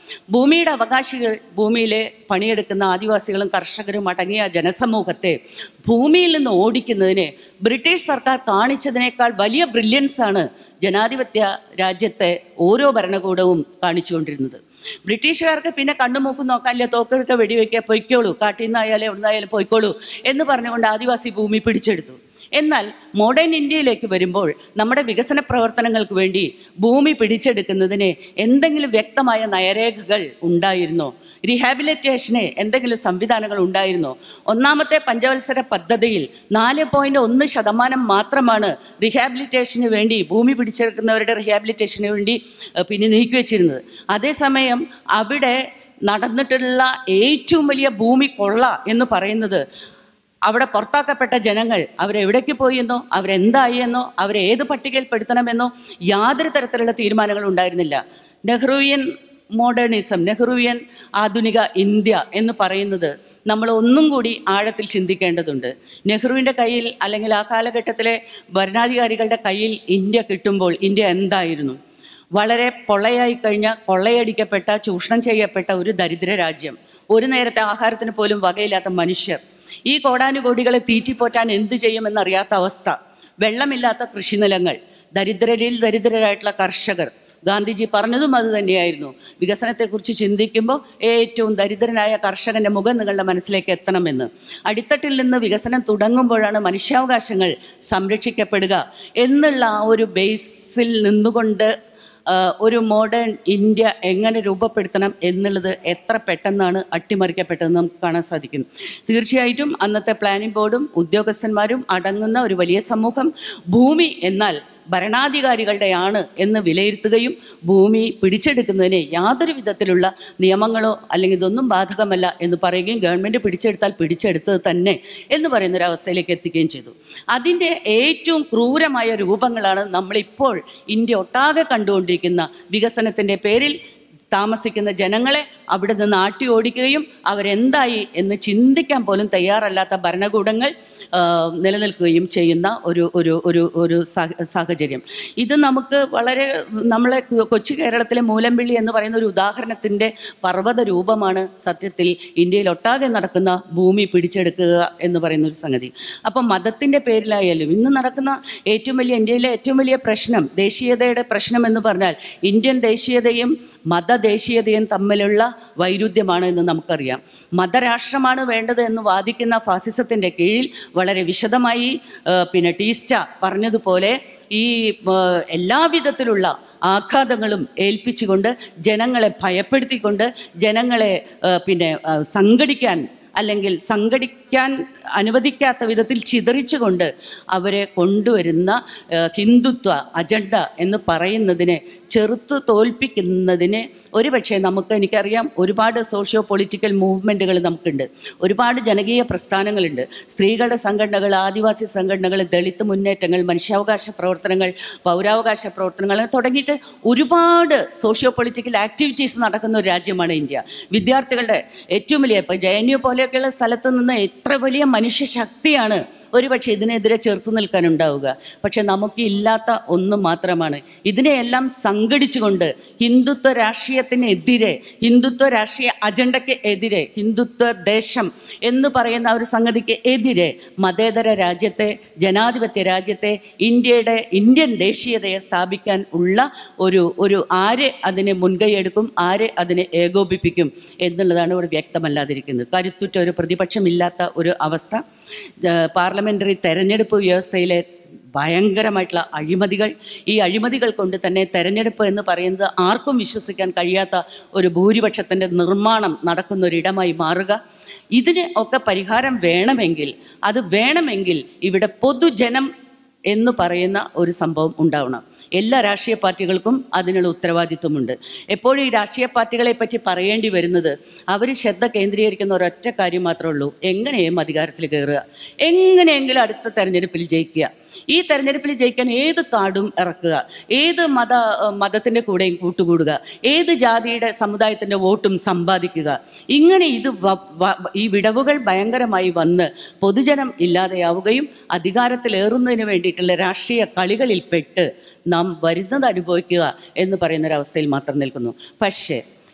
ഭൂമിയുടെ അവകാശികൾ ഭൂമിയിലെ പണിയെടുക്കുന്ന ആദിവാസികളും കർഷകരും അടങ്ങിയ ജനസമൂഹത്തെ ഭൂമിയിൽ നിന്ന് ഓടിക്കുന്നതിന് ബ്രിട്ടീഷ് സർക്കാർ കാണിച്ചതിനേക്കാൾ വലിയ ബ്രില്യൻസ് ആണ് ജനാധിപത്യ രാജ്യത്തെ ഓരോ ഭരണകൂടവും കാണിച്ചുകൊണ്ടിരുന്നത് ബ്രിട്ടീഷുകാർക്ക് പിന്നെ കണ്ണുമൂക്കും നോക്കാനില്ല തോക്കെടുക്ക വെടിവെക്കുക പൊയ്ക്കോളൂ കാട്ടിൽ നിന്നായാലും എവിടെ നിന്നായാലും പൊയ്ക്കോളൂ എന്ന് പറഞ്ഞുകൊണ്ട് ആദിവാസി ഭൂമി പിടിച്ചെടുത്തു എന്നാൽ മോഡേൺ ഇന്ത്യയിലേക്ക് വരുമ്പോൾ നമ്മുടെ വികസന പ്രവർത്തനങ്ങൾക്ക് വേണ്ടി ഭൂമി പിടിച്ചെടുക്കുന്നതിന് എന്തെങ്കിലും വ്യക്തമായ നയരേഖകൾ ഉണ്ടായിരുന്നോ റീഹാബിലിറ്റേഷന് എന്തെങ്കിലും സംവിധാനങ്ങൾ ഉണ്ടായിരുന്നോ ഒന്നാമത്തെ പഞ്ചവത്സര പദ്ധതിയിൽ നാല് പോയിന്റ് ഒന്ന് ശതമാനം മാത്രമാണ് റീഹാബിലിറ്റേഷന് വേണ്ടി ഭൂമി പിടിച്ചെടുക്കുന്നവരുടെ റീഹാബിലിറ്റേഷന് വേണ്ടി ഏഹ്, പിന്നെ നീക്കിവെച്ചിരുന്നത് അതേസമയം അവിടെ നടന്നിട്ടുള്ള ഏറ്റവും വലിയ ഭൂമി കൊള്ള എന്ന് പറയുന്നത് അവിടെ പുറത്താക്കപ്പെട്ട ജനങ്ങൾ അവരെവിടേക്ക് പോയി എന്നോ അവരെന്തായി എന്നോ അവരെ ഏത് പട്ടികയിൽ പെടുത്തണമെന്നോ യാതൊരു തരത്തിലുള്ള തീരുമാനങ്ങളും ഉണ്ടായിരുന്നില്ല നെഹ്റുവിയൻ മോഡേണിസം നെഹ്റുവിയൻ ആധുനിക ഇന്ത്യ എന്ന് പറയുന്നത് നമ്മൾ ഒന്നും കൂടി ആഴത്തിൽ ചിന്തിക്കേണ്ടതുണ്ട് നെഹ്റുവിൻ്റെ കയ്യിൽ അല്ലെങ്കിൽ ആ കാലഘട്ടത്തിലെ ഭരണാധികാരികളുടെ കയ്യിൽ ഇന്ത്യ കിട്ടുമ്പോൾ ഇന്ത്യ എന്തായിരുന്നു വളരെ പൊള്ളയായി കഴിഞ്ഞ കൊള്ളയടിക്കപ്പെട്ട ചൂഷണം ചെയ്യപ്പെട്ട ഒരു ദരിദ്ര രാജ്യം ഒരു നേരത്തെ ആഹാരത്തിന് പോലും വകയില്ലാത്ത മനുഷ്യർ ഈ കോടാനുകോടികളെ തീറ്റിപ്പോറ്റാൻ എന്തു ചെയ്യുമെന്നറിയാത്ത അവസ്ഥ വെള്ളമില്ലാത്ത കൃഷിനിലങ്ങൾ ദരിദ്രരിൽ ദരിദ്രരായിട്ടുള്ള കർഷകർ ഗാന്ധിജി പറഞ്ഞതും അത് തന്നെയായിരുന്നു വികസനത്തെക്കുറിച്ച് ചിന്തിക്കുമ്പോൾ ഏറ്റവും ദരിദ്രനായ കർഷകന്റെ മുഖം നിങ്ങളുടെ മനസ്സിലേക്ക് എത്തണമെന്ന് അടിത്തട്ടിൽ നിന്ന് വികസനം തുടങ്ങുമ്പോഴാണ് മനുഷ്യാവകാശങ്ങൾ സംരക്ഷിക്കപ്പെടുക എന്നുള്ള ആ ഒരു ബേസിൽ നിന്നുകൊണ്ട് ആ, ഒരു മോഡേൺ ഇന്ത്യ എങ്ങനെ രൂപപ്പെടുത്തണം എന്നുള്ളത് എത്ര പെട്ടെന്നാണ് അട്ടിമറിക്കപ്പെട്ടതെന്ന് നമുക്ക് കാണാൻ സാധിക്കും തീർച്ചയായിട്ടും അന്നത്തെ പ്ലാനിംഗ് ബോർഡും ഉദ്യോഗസ്ഥന്മാരും അടങ്ങുന്ന ഒരു വലിയ സമൂഹം ഭൂമി എന്നാൽ ഭരണാധികാരികളുടെയാണ് എന്ന് വിലയിരുത്തുകയും ഭൂമി പിടിച്ചെടുക്കുന്നതിന് യാതൊരു വിധത്തിലുള്ള നിയമങ്ങളോ അല്ലെങ്കിൽ ഇതൊന്നും ബാധകമല്ല എന്ന് പറയുകയും ഗവൺമെൻറ് പിടിച്ചെടുത്താൽ പിടിച്ചെടുത്തത് തന്നെ എന്ന് പറയുന്ന ഒരു അവസ്ഥയിലേക്ക് എത്തിക്കുകയും ചെയ്തു അതിൻ്റെ ഏറ്റവും ക്രൂരമായ രൂപങ്ങളാണ് നമ്മളിപ്പോൾ ഇന്ത്യ ഒട്ടാകെ കണ്ടുകൊണ്ടിരിക്കുന്ന വികസനത്തിൻ്റെ പേരിൽ താമസിക്കുന്ന ജനങ്ങളെ അവിടെ നിന്ന് ആട്ടി ഓടിക്കുകയും അവരെന്തായി എന്ന് ചിന്തിക്കാൻ പോലും തയ്യാറല്ലാത്ത ഭരണകൂടങ്ങൾ ആ, നിലനിൽക്കുകയും ചെയ്യുന്ന ഒരു ഒരു ഒരു ഒരു സാഹ- സാഹചര്യം ഇത് നമുക്ക് വളരെ നമ്മളെ കൊ- കൊച്ചു കേരളത്തിലെ മൂലമ്പിള്ളി എന്ന് പറയുന്ന ഒരു ഉദാഹരണത്തിൻ്റെ പർവ്വത രൂപമാണ് സത്യത്തിൽ ഇന്ത്യയിൽ ഒട്ടാകെ നടക്കുന്ന ഭൂമി പിടിച്ചെടുക്കുക എന്ന് പറയുന്ന ഒരു സംഗതി അപ്പം മതത്തിൻ്റെ പേരിലായാലും ഇന്ന് നടക്കുന്ന ഏറ്റവും വലിയ ഇന്ത്യയിലെ ഏറ്റവും വലിയ പ്രശ്നം ദേശീയതയുടെ പ്രശ്നം എന്ന് പറഞ്ഞാൽ ഇന്ത്യൻ ദേശീയതയും മതദേശീയതയും തമ്മിലുള്ള വൈരുദ്ധ്യമാണ് എന്ന് നമുക്കറിയാം മതരാഷ്ട്രമാണ് വേണ്ടത് എന്ന് വാദിക്കുന്ന ഫാസിസത്തിൻ്റെ കീഴിൽ വളരെ വിശദമായി ആ, പിന്നെ ടീസ്റ്റ പറഞ്ഞതുപോലെ ഈ ആ, എല്ലാവിധത്തിലുള്ള ആഘാതങ്ങളും ഏൽപ്പിച്ചുകൊണ്ട് ജനങ്ങളെ ഭയപ്പെടുത്തിക്കൊണ്ട് ജനങ്ങളെ ആ, പിന്നെ ആ, സംഘടിക്കാൻ അല്ലെങ്കിൽ സംഘടിക്കാൻ അനുവദിക്കാത്ത വിധത്തിൽ ചിതറിച്ചുകൊണ്ട് അവരെ കൊണ്ടുവരുന്ന ആ, ഹിന്ദുത്വ അജണ്ട എന്ന് പറയുന്നതിനെ ചെറുത്തു തോൽപ്പിക്കുന്നതിന് ഒരുപക്ഷെ നമുക്ക് എനിക്കറിയാം ഒരുപാട് സോഷ്യോ പൊളിറ്റിക്കൽ മൂവ്മെൻറ്റുകൾ നമുക്കുണ്ട് ഒരുപാട് ജനകീയ പ്രസ്ഥാനങ്ങളുണ്ട് സ്ത്രീകളുടെ സംഘടനകൾ ആദിവാസി സംഘടനകൾ ദളിത് മുന്നേറ്റങ്ങൾ മനുഷ്യാവകാശ പ്രവർത്തനങ്ങൾ പൗരാവകാശ പ്രവർത്തനങ്ങൾ അങ്ങനെ തുടങ്ങിയിട്ട് ഒരുപാട് സോഷ്യോ പൊളിറ്റിക്കൽ ആക്ടിവിറ്റീസ് നടക്കുന്ന ഒരു രാജ്യമാണ് ഇന്ത്യ വിദ്യാർത്ഥികളുടെ ഏറ്റവും വലിയ ഇപ്പോൾ ജെ എൻ യു പോലെയൊക്കെയുള്ള സ്ഥലത്ത് നിന്ന് എത്ര വലിയ മനുഷ്യശക്തിയാണ് ഒരുപക്ഷെ ഇതിനെതിരെ ചെറുത്തു നിൽക്കാനുണ്ടാവുക പക്ഷെ നമുക്ക് ഇല്ലാത്ത ഒന്ന് മാത്രമാണ് ഇതിനെയെല്ലാം സംഘടിച്ചുകൊണ്ട് ഹിന്ദുത്വ രാഷ്ട്രീയത്തിനെതിരെ ഹിന്ദുത്വ രാഷ്ട്രീയ അജണ്ടയ്ക്ക് എതിരെ ഹിന്ദുത്വ ദേശം എന്ന് പറയുന്ന ഒരു സംഗതിക്ക് എതിരെ മതേതര രാജ്യത്തെ ജനാധിപത്യ രാജ്യത്തെ ഇന്ത്യയുടെ ഇന്ത്യൻ ദേശീയതയെ സ്ഥാപിക്കാൻ ഉള്ള ഒരു ഒരു ആര് അതിനെ മുൻകൈയെടുക്കും ആര് അതിനെ ഏകോപിപ്പിക്കും എന്നുള്ളതാണ് ഇവിടെ വ്യക്തമല്ലാതിരിക്കുന്നത് കരുത്തുറ്റ ഒരു പ്രതിപക്ഷമില്ലാത്ത ഒരു അവസ്ഥ പാർലമെൻ്ററി തെരഞ്ഞെടുപ്പ് വ്യവസ്ഥയിലെ ഭയങ്കരമായിട്ടുള്ള അഴിമതികൾ ഈ അഴിമതികൾ കൊണ്ട് തന്നെ തെരഞ്ഞെടുപ്പ് എന്ന് പറയുന്നത് ആർക്കും വിശ്വസിക്കാൻ കഴിയാത്ത ഒരു ഭൂരിപക്ഷത്തിൻ്റെ നിർമ്മാണം നടക്കുന്ന ഒരിടമായി മാറുക ഇതിന് ഒക്കെ പരിഹാരം വേണമെങ്കിൽ അത് വേണമെങ്കിൽ ഇവിടെ പൊതുജനം എന്ന് പറയുന്ന ഒരു സംഭവം ഉണ്ടാവണം എല്ലാ രാഷ്ട്രീയ പാർട്ടികൾക്കും അതിനുള്ള ഉത്തരവാദിത്വമുണ്ട് എപ്പോഴും ഈ രാഷ്ട്രീയ പാർട്ടികളെ പറ്റി പറയേണ്ടി വരുന്നത് അവർ ശ്രദ്ധ കേന്ദ്രീകരിക്കുന്ന ഒരൊറ്റ കാര്യം മാത്രമേ ഉള്ളൂ എങ്ങനെയും അധികാരത്തിൽ കയറുക എങ്ങനെയെങ്കിലും അടുത്ത തെരഞ്ഞെടുപ്പിൽ ജയിക്കുക ഈ തെരഞ്ഞെടുപ്പിൽ ജയിക്കാൻ ഏത് കാർഡും ഇറക്കുക ഏത് മത മതത്തിൻ്റെ കൂടെയും കൂട്ടുകൂടുക ഏത് ജാതിയുടെ സമുദായത്തിൻ്റെ വോട്ടും സമ്പാദിക്കുക ഇങ്ങനെ ഇത് വ- വ- ഈ വിടവുകൾ ഭയങ്കരമായി വന്ന് പൊതുജനം ഇല്ലാതെയാവുകയും അധികാരത്തിലേറുന്നതിന് വേണ്ടിയിട്ടുള്ള രാഷ്ട്രീയ കളികളിൽപ്പെട്ട് നാം വരുന്നത് അനുഭവിക്കുക എന്ന് പറയുന്നൊരവസ്ഥയിൽ മാത്രം നിൽക്കുന്നു പക്ഷേ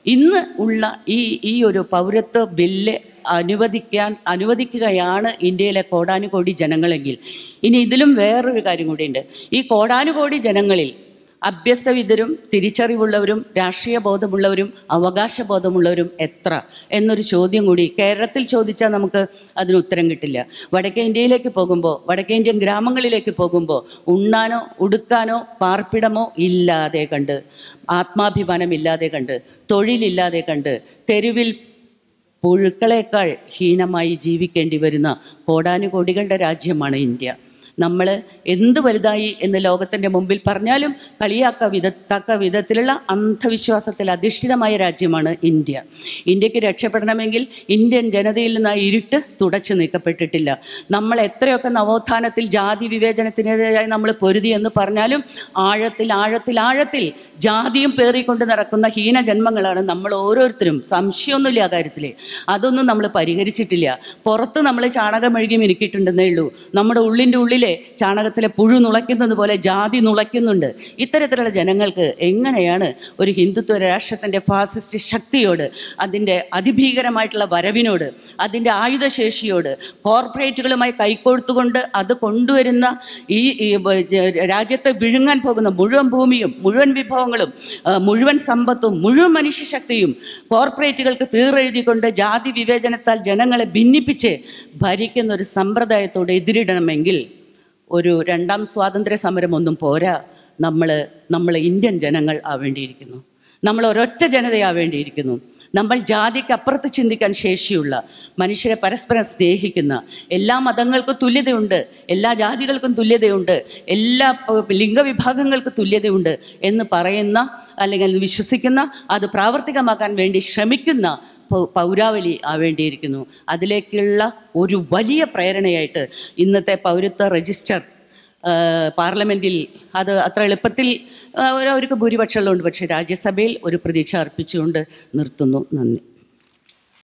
ഇന്ന് ഉള്ള ഈ ഈ ഒരു പൗരത്വ ബില്ല് അനുവദിക്കാൻ അനുവദിക്കുകയാണ് ഇന്ത്യയിലെ കോടാനുകോടി ജനങ്ങളെങ്കിൽ ഇനി ഇതിലും വേറൊരു കാര്യം കൂടിയുണ്ട് ഈ കോടാനുകോടി ജനങ്ങളിൽ അഭ്യസ്തവിദ്യരും തിരിച്ചറിവുള്ളവരും രാഷ്ട്രീയ ബോധമുള്ളവരും അവകാശ ബോധമുള്ളവരും എത്ര എന്നൊരു ചോദ്യം കൂടി കേരളത്തിൽ ചോദിച്ചാൽ നമുക്ക് അതിന് ഉത്തരം കിട്ടില്ല വടക്കേ ഇന്ത്യയിലേക്ക് പോകുമ്പോൾ വടക്കേ ഇന്ത്യൻ ഗ്രാമങ്ങളിലേക്ക് പോകുമ്പോൾ ഉണ്ണാനോ ഉടുക്കാനോ പാർപ്പിടമോ ഇല്ലാതെ കണ്ട് ആത്മാഭിമാനമില്ലാതെ കണ്ട് തൊഴിലില്ലാതെ കണ്ട് തെരുവിൽ പുഴുക്കളേക്കാൾ ഹീനമായി ജീവിക്കേണ്ടി വരുന്ന കോടാനുകോടികളുടെ രാജ്യമാണ് ഇന്ത്യ നമ്മൾ എന്ത് വലുതായി എന്ന് ലോകത്തിൻ്റെ മുമ്പിൽ പറഞ്ഞാലും കളിയാക്ക വിധ തക്ക വിധത്തിലുള്ള അന്ധവിശ്വാസത്തിൽ അധിഷ്ഠിതമായ രാജ്യമാണ് ഇന്ത്യ ഇന്ത്യക്ക് രക്ഷപ്പെടണമെങ്കിൽ ഇന്ത്യൻ ജനതയിൽ നിന്ന് ആ ഇരുട്ട് തുടച്ചു നീക്കപ്പെട്ടിട്ടില്ല നമ്മൾ എത്രയൊക്കെ നവോത്ഥാനത്തിൽ ജാതി വിവേചനത്തിനെതിരായി നമ്മൾ പൊരുതി എന്ന് പറഞ്ഞാലും ആഴത്തിൽ ആഴത്തിൽ ആഴത്തിൽ ജാതിയും പേറിക്കൊണ്ട് നടക്കുന്ന ഹീനജന്മങ്ങളാണ് നമ്മൾ ഓരോരുത്തരും സംശയമൊന്നുമില്ല ആ കാര്യത്തിൽ അതൊന്നും നമ്മൾ പരിഹരിച്ചിട്ടില്ല പുറത്ത് നമ്മൾ ചാണകം മെഴുകി മിനുക്കിയിട്ടുണ്ടെന്നേ ഉള്ളൂ നമ്മുടെ ഉള്ളിൻ്റെ ഉള്ളിലെ ചാണകത്തിലെ പുഴു നുളയ്ക്കുന്നത് പോലെ ജാതി നുളയ്ക്കുന്നുണ്ട് ഇത്തരത്തിലുള്ള ജനങ്ങൾക്ക് എങ്ങനെയാണ് ഒരു ഹിന്ദുത്വ രാഷ്ട്രത്തിൻ്റെ ഫാസിസ്റ്റ് ശക്തിയോട് അതിൻ്റെ അതിഭീകരമായിട്ടുള്ള വരവിനോട് അതിൻ്റെ ആയുധശേഷിയോട് കോർപ്പറേറ്റുകളുമായി കൈകോർത്തുകൊണ്ട് അത് കൊണ്ടുവരുന്ന ഈ ഈ ബ- ജ- രാജ്യത്തെ വിഴുങ്ങാൻ പോകുന്ന മുഴുവൻ ഭൂമിയും മുഴുവൻ വിഭവങ്ങളും ആ, മുഴുവൻ സമ്പത്തും മുഴുവൻ മനുഷ്യശക്തിയും കോർപ്പറേറ്റുകൾക്ക് തീറെഴുതിക്കൊണ്ട് ജാതി വിവേചനത്താൽ ജനങ്ങളെ ഭിന്നിപ്പിച്ച് ഭരിക്കുന്ന ഒരു സമ്പ്രദായത്തോട് എതിരിടണമെങ്കിൽ ഒരു രണ്ടാം സ്വാതന്ത്ര്യ സമരമൊന്നും പോരാ നമ്മൾ നമ്മൾ ഇന്ത്യൻ ജനങ്ങൾ ആവേണ്ടിയിരിക്കുന്നു നമ്മൾ ഒരൊറ്റ ജനതയാവേണ്ടിയിരിക്കുന്നു നമ്മൾ ജാതിക്ക് അപ്പുറത്ത് ചിന്തിക്കാൻ ശേഷിയുള്ള മനുഷ്യരെ പരസ്പരം സ്നേഹിക്കുന്ന എല്ലാ മതങ്ങൾക്കും തുല്യതയുണ്ട് എല്ലാ ജാതികൾക്കും തുല്യതയുണ്ട് എല്ലാ പ- ലിംഗവിഭാഗങ്ങൾക്കും തുല്യതയുണ്ട് എന്ന് പറയുന്ന അല്ലെങ്കിൽ വിശ്വസിക്കുന്ന അത് പ്രാവർത്തികമാക്കാൻ വേണ്ടി ശ്രമിക്കുന്ന പൗ- പൗരാവലി ആവേണ്ടിയിരിക്കുന്നു അതിലേക്കുള്ള ഒരു വലിയ പ്രേരണയായിട്ട് ഇന്നത്തെ പൗരത്വ രജിസ്റ്റർ ആ, പാർലമെൻറ്റിൽ അത് അത്ര എളുപ്പത്തിൽ ആ, ഒരു- അവർക്ക് ഭൂരിപക്ഷമുള്ളതുകൊണ്ട് പക്ഷേ രാജ്യസഭയിൽ ഒരു പ്രതീക്ഷ അർപ്പിച്ചുകൊണ്ട് നിർത്തുന്നു നന്ദി